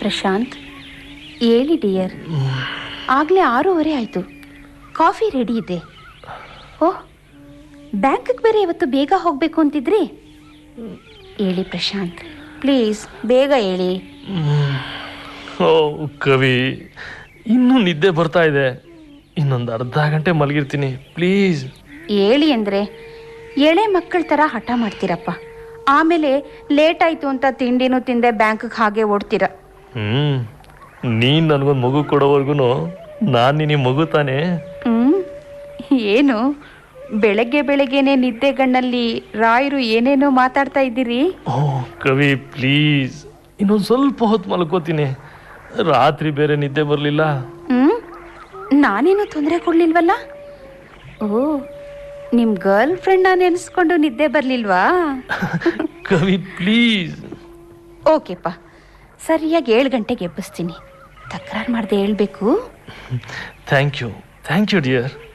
ಪ್ರಶಾಂತ್ ಹೇಳಿ ಡಿಯರ್ ಆಗಲೇ ಆರೂವರೆ ಆಯಿತು ಕಾಫಿ ರೆಡಿ ಇದೆ ಓಹ್ ಬ್ಯಾಂಕಿಗೆ ಬೇರೆ ಇವತ್ತು ಬೇಗ ಹೋಗಬೇಕು ಅಂತಿದ್ರಿ ಹೇಳಿ ಪ್ರಶಾಂತ್ ಪ್ಲೀಸ್ ಬೇಗ ಹೇಳಿ ಓ ಕವಿ ಇನ್ನೂ ನಿದ್ದೆ ಬರ್ತಾ ಇದೆ ಇನ್ನೊಂದು ಅರ್ಧ ಗಂಟೆ ಮಲಗಿರ್ತೀನಿ ಪ್ಲೀಸ್ ಹೇಳಿ ಅಂದರೆ ಎಳೆ ಮಕ್ಕಳ ಥರ ಹಠ ಮಾಡ್ತೀರಪ್ಪ ಆಮೇಲೆ ಲೇಟ್ ಆಯಿತು ಅಂತ ತಿಂಡಿನೂ ತಿಂದೆ ಬ್ಯಾಂಕಿಗೆ ಹಾಗೆ ಓಡ್ತೀರ ಹ್ಞೂ ನೀನು ನನಗೊಂದು ಮಗು ಕೊಡೋವರೆಗೂ ನಾನು ನಿನಗೆ ಮಗು ತಾನೇ ಹ್ಮ್ ಏನು ಬೆಳಗ್ಗೆ ಬೆಳಗ್ಗೆನೆ ನಿದ್ದೆಗಣ್ಣಲ್ಲಿ ರಾಯರು ಏನೇನೋ ಮಾತಾಡ್ತಾ ಇದ್ದೀರಿ ಓ ಕವಿ ಪ್ಲೀಸ್ ಇನ್ನೊಂದು ಸ್ವಲ್ಪ ಹೊತ್ತು ಮಲ್ಕೋತೀನಿ ರಾತ್ರಿ ಬೇರೆ ನಿದ್ದೆ ಬರಲಿಲ್ಲ ಹ್ಮ್ ನಾನೇನು ತೊಂದರೆ ಕೊಡ್ಲಿಲ್ವಲ್ಲ ಓ ನಿಮ್ ಗರ್ಲ್ ಫ್ರೆಂಡ್ ನೆನೆಸ್ಕೊಂಡು ನಿದ್ದೆ ಬರ್ಲಿಲ್ವಾ ಕವಿ ಪ್ಲೀಸ್ ಓಕೆಪ್ಪ ಸರಿಯಾಗಿ ಏಳು ಗಂಟೆಗೆ ಎಬ್ಬಿಸ್ತೀನಿ ತಕರಾರು ಮಾಡದೆ ಹೇಳ್ಬೇಕು thank you thank you dear